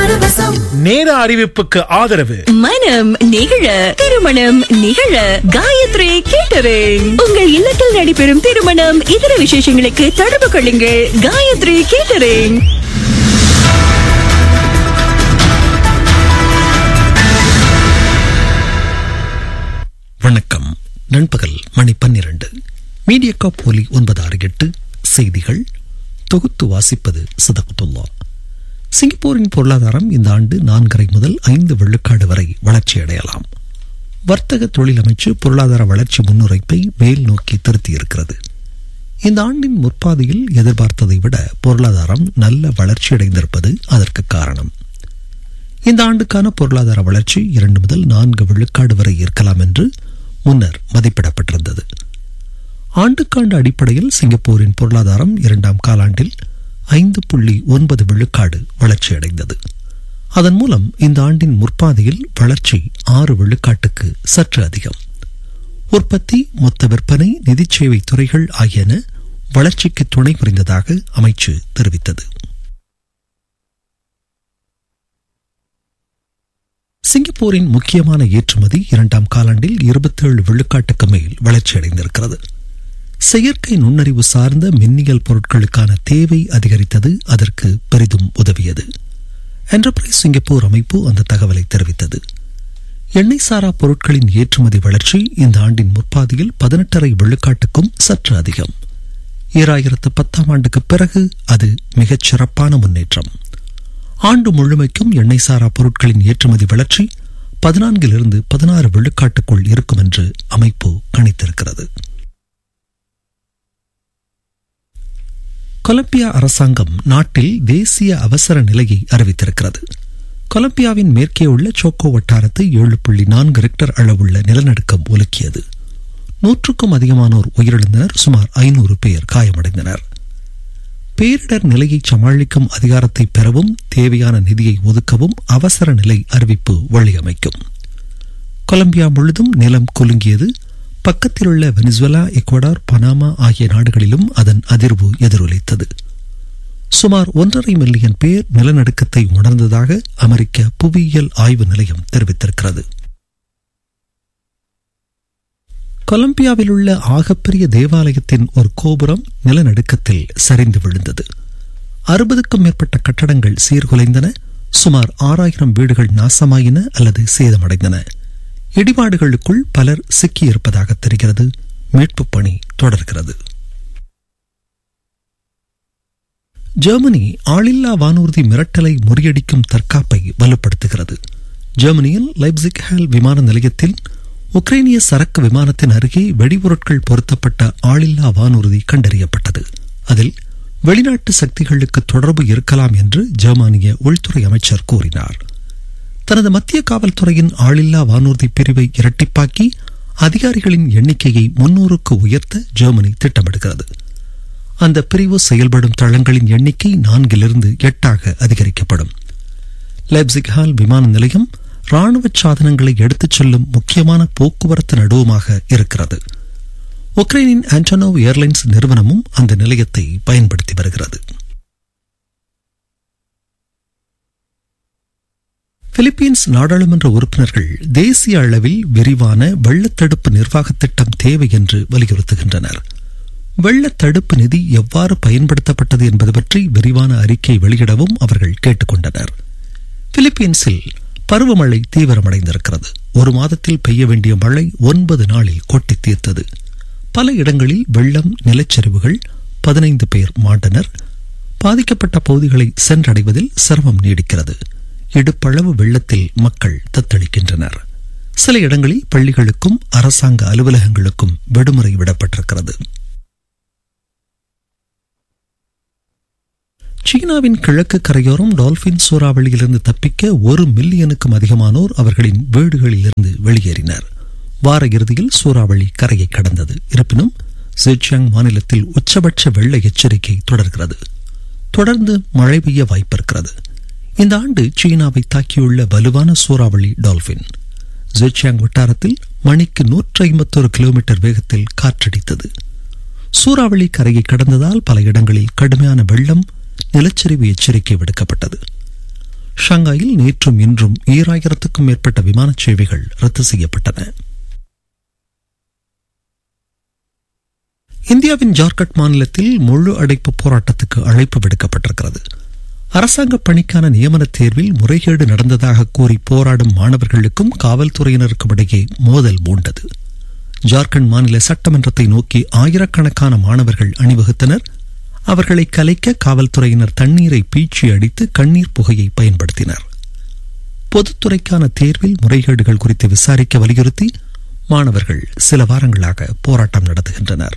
பரவசம் நேர அறிவிப்புக்கு ஆதரவு மனம் நிகழ திருமணம் நிகழ காயத்ரி கேட்டரிங் உங்கள் இல்லத்தில் நடைபெறும் திருமணம் இதர விசேஷங்களுக்கு தொடர்பு கொள்ளுங்கள் காயத்ரி கேட்டரிங் வணக்கம் நண்பகல் மணி பன்னிரண்டு மீடியா போலி ஒன்பது ஆறு எட்டு செய்திகள் தொகுத்து வாசிப்பது சதகுத்துல்லா சிங்கப்பூரின் பொருளாதாரம் இந்த ஆண்டு நான்கரை முதல் ஐந்து வெள்ளுக்காடு வரை வளர்ச்சியடையலாம் வர்த்தக தொழில் அமைச்சு பொருளாதார வளர்ச்சி முன்னுரைப்பை மேல் நோக்கி திருத்தியிருக்கிறது இந்த ஆண்டின் முற்பாதையில் எதிர்பார்த்ததை விட பொருளாதாரம் நல்ல வளர்ச்சியடைந்திருப்பது அதற்கு காரணம் இந்த ஆண்டுக்கான பொருளாதார வளர்ச்சி இரண்டு முதல் நான்கு விழுக்காடு வரை இருக்கலாம் என்று முன்னர் மதிப்பிடப்பட்டிருந்தது ஆண்டுக்காண்டு அடிப்படையில் சிங்கப்பூரின் பொருளாதாரம் இரண்டாம் காலாண்டில் ஐந்து புள்ளி ஒன்பது விழுக்காடு வளர்ச்சியடைந்தது அதன் மூலம் இந்த ஆண்டின் முற்பாதையில் வளர்ச்சி ஆறு விழுக்காட்டுக்கு சற்று அதிகம் உற்பத்தி மொத்த விற்பனை நிதிச் சேவை துறைகள் ஆகியன வளர்ச்சிக்கு துணை புரிந்ததாக அமைச்சு தெரிவித்தது சிங்கப்பூரின் முக்கியமான ஏற்றுமதி இரண்டாம் காலாண்டில் இருபத்தேழு விழுக்காட்டுக்கு மேல் வளர்ச்சியடைந்திருக்கிறது செயற்கை நுண்ணறிவு சார்ந்த மின்னியல் பொருட்களுக்கான தேவை அதிகரித்தது அதற்கு பெரிதும் உதவியது என்டர்பிரைஸ் சிங்கப்பூர் அமைப்பு அந்த தகவலை தெரிவித்தது எண்ணெய் சாரா பொருட்களின் ஏற்றுமதி வளர்ச்சி இந்த ஆண்டின் முற்பாதியில் பதினெட்டரை விழுக்காட்டுக்கும் சற்று அதிகம் ஈராயிரத்து பத்தாம் ஆண்டுக்கு பிறகு அது மிகச் சிறப்பான முன்னேற்றம் ஆண்டு முழுமைக்கும் எண்ணெய் சாரா பொருட்களின் ஏற்றுமதி வளர்ச்சி பதினான்கிலிருந்து பதினாறு விழுக்காட்டுக்குள் இருக்கும் என்று அமைப்பு கணித்திருக்கிறது கொலம்பியா அரசாங்கம் நாட்டில் தேசிய அவசர நிலையை அறிவித்திருக்கிறது கொலம்பியாவின் மேற்கே உள்ள சோக்கோ வட்டாரத்தை ஏழு புள்ளி நான்கு ரெக்டர் அளவுள்ள நிலநடுக்கம் உலுக்கியது நூற்றுக்கும் அதிகமானோர் உயிரிழந்தனர் சுமார் ஐநூறு பேர் காயமடைந்தனர் பேரிடர் நிலையை சமாளிக்கும் அதிகாரத்தை பெறவும் தேவையான நிதியை ஒதுக்கவும் அவசர நிலை அறிவிப்பு வழியமைக்கும் கொலம்பியா முழுதும் நிலம் குலுங்கியது பக்கத்திலுள்ள வெனிசுவலா எக்வடார் பனாமா ஆகிய நாடுகளிலும் அதன் அதிர்வு எதிரொலித்தது சுமார் ஒன்றரை மில்லியன் பேர் நிலநடுக்கத்தை உணர்ந்ததாக அமெரிக்க புவியியல் ஆய்வு நிலையம் தெரிவித்திருக்கிறது கொலம்பியாவில் உள்ள ஆகப்பெரிய தேவாலயத்தின் ஒரு கோபுரம் நிலநடுக்கத்தில் சரிந்து விழுந்தது அறுபதுக்கும் மேற்பட்ட கட்டடங்கள் சீர்குலைந்தன சுமார் ஆறாயிரம் வீடுகள் நாசமாயின அல்லது சேதமடைந்தன இடிபாடுகளுக்குள் பலர் சிக்கியிருப்பதாக தெரிகிறது மீட்புப் பணி தொடர்கிறது ஜெர்மனி ஆளில்லா வானூர்தி மிரட்டலை முறியடிக்கும் தற்காப்பை வலுப்படுத்துகிறது ஜெர்மனியில் லைப்சிக் ஹேல் விமான நிலையத்தில் உக்ரைனிய சரக்கு விமானத்தின் அருகே வெடிபொருட்கள் பொருத்தப்பட்ட ஆளில்லா வானூர்தி கண்டறியப்பட்டது அதில் வெளிநாட்டு சக்திகளுக்கு தொடர்பு இருக்கலாம் என்று ஜெர்மானிய உள்துறை அமைச்சர் கூறினார் தனது மத்திய காவல்துறையின் ஆளில்லா வானூர்தி பிரிவை இரட்டிப்பாக்கி அதிகாரிகளின் எண்ணிக்கையை முன்னூறுக்கு உயர்த்த ஜெர்மனி திட்டமிடுகிறது அந்த பிரிவு செயல்படும் தளங்களின் எண்ணிக்கை நான்கிலிருந்து எட்டாக அதிகரிக்கப்படும் லைப்சிக் ஹால் விமான நிலையம் ராணுவ சாதனங்களை எடுத்துச் செல்லும் முக்கியமான போக்குவரத்து நடுவமாக இருக்கிறது உக்ரைனின் ஆண்டனோவ் ஏர்லைன்ஸ் நிறுவனமும் அந்த நிலையத்தை பயன்படுத்தி வருகிறது பிலிப்பீன்ஸ் நாடாளுமன்ற உறுப்பினர்கள் தேசிய அளவில் விரிவான வெள்ளத்தடுப்பு நிர்வாக திட்டம் தேவை என்று வலியுறுத்துகின்றனர் வெள்ளத்தடுப்பு நிதி எவ்வாறு பயன்படுத்தப்பட்டது என்பது பற்றி விரிவான அறிக்கை வெளியிடவும் அவர்கள் கேட்டுக்கொண்டனர் பிலிப்பீன்ஸில் பருவமழை தீவிரமடைந்திருக்கிறது ஒரு மாதத்தில் பெய்ய வேண்டிய மழை ஒன்பது நாளில் கொட்டி தீர்த்தது பல இடங்களில் வெள்ளம் நிலச்சரிவுகள் பதினைந்து பேர் மாண்டனர் பாதிக்கப்பட்ட பகுதிகளை சென்றடைவதில் சிரமம் நீடிக்கிறது இடுப்பளவு வெள்ளத்தில் மக்கள் தத்தளிக்கின்றனர் சில இடங்களில் பள்ளிகளுக்கும் அரசாங்க அலுவலகங்களுக்கும் விடுமுறை விடப்பட்டிருக்கிறது சீனாவின் கிழக்கு கரையோரம் டால்பின் சூறாவளியிலிருந்து தப்பிக்க ஒரு மில்லியனுக்கும் அதிகமானோர் அவர்களின் வீடுகளிலிருந்து வெளியேறினர் வார இறுதியில் சூறாவளி கரையை கடந்தது இருப்பினும் ஜெச்சியாங் மாநிலத்தில் உச்சபட்ச வெள்ள எச்சரிக்கை தொடர்கிறது தொடர்ந்து மழை பெய்ய வாய்ப்பிருக்கிறது இந்த ஆண்டு சீனாவை தாக்கியுள்ள வலுவான சூறாவளி டால்பின் ஜெச்சியாங் வட்டாரத்தில் மணிக்கு நூற்றி ஐம்பத்தொரு கிலோமீட்டர் வேகத்தில் காற்றடித்தது சூறாவளி கரையை கடந்ததால் பல இடங்களில் கடுமையான வெள்ளம் நிலச்சரிவு எச்சரிக்கை விடுக்கப்பட்டது ஷாங்காயில் நேற்றும் இன்றும் ஈராயிரத்துக்கும் மேற்பட்ட விமான சேவைகள் ரத்து செய்யப்பட்டன இந்தியாவின் ஜார்க்கண்ட் மாநிலத்தில் முழு அடைப்பு போராட்டத்துக்கு அழைப்பு விடுக்கப்பட்டிருக்கிறது அரசாங்க பணிக்கான நியமன தேர்வில் முறைகேடு நடந்ததாக கூறி போராடும் மாணவர்களுக்கும் காவல்துறையினருக்கும் இடையே மோதல் மூண்டது ஜார்க்கண்ட் மாநில சட்டமன்றத்தை நோக்கி ஆயிரக்கணக்கான மாணவர்கள் அணிவகுத்தனர் அவர்களை கலைக்க காவல்துறையினர் தண்ணீரை பீச்சி அடித்து கண்ணீர் புகையை பயன்படுத்தினர் பொதுத்துறைக்கான தேர்வில் முறைகேடுகள் குறித்து விசாரிக்க வலியுறுத்தி மாணவர்கள் சில வாரங்களாக போராட்டம் நடத்துகின்றனர்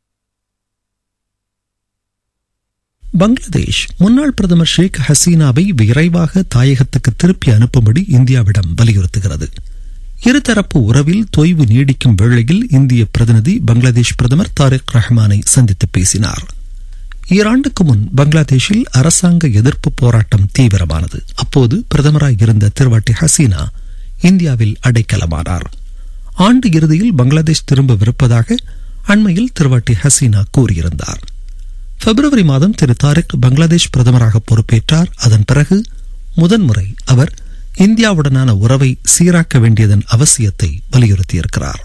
பங்களாதேஷ் முன்னாள் பிரதமர் ஷேக் ஹசீனாவை விரைவாக தாயகத்துக்கு திருப்பி அனுப்பும்படி இந்தியாவிடம் வலியுறுத்துகிறது இருதரப்பு உறவில் தொய்வு நீடிக்கும் வேளையில் இந்திய பிரதிநிதி பங்களாதேஷ் பிரதமர் தாரிக் ரஹ்மானை சந்தித்து பேசினார் ஈராண்டுக்கு முன் பங்களாதேஷில் அரசாங்க எதிர்ப்பு போராட்டம் தீவிரமானது அப்போது பிரதமராய் இருந்த திருவாட்டி ஹசீனா இந்தியாவில் அடைக்கலமானார் ஆண்டு இறுதியில் பங்களாதேஷ் திரும்பவிருப்பதாக அண்மையில் திருவாட்டி ஹசீனா கூறியிருந்தார் பிப்ரவரி மாதம் திரு தாரிக் பங்களாதேஷ் பிரதமராக பொறுப்பேற்றார் அதன் பிறகு முதன்முறை அவர் இந்தியாவுடனான உறவை சீராக்க வேண்டியதன் அவசியத்தை வலியுறுத்தியிருக்கிறார்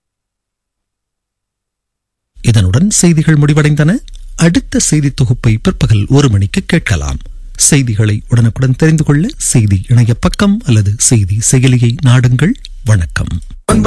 இதனுடன் செய்திகள் முடிவடைந்தன அடுத்த செய்தி தொகுப்பை பிற்பகல் ஒரு மணிக்கு கேட்கலாம் செய்திகளை உடனுக்குடன் தெரிந்து கொள்ள செய்தி இணைய பக்கம் அல்லது செய்தி செயலியை நாடுங்கள் வணக்கம்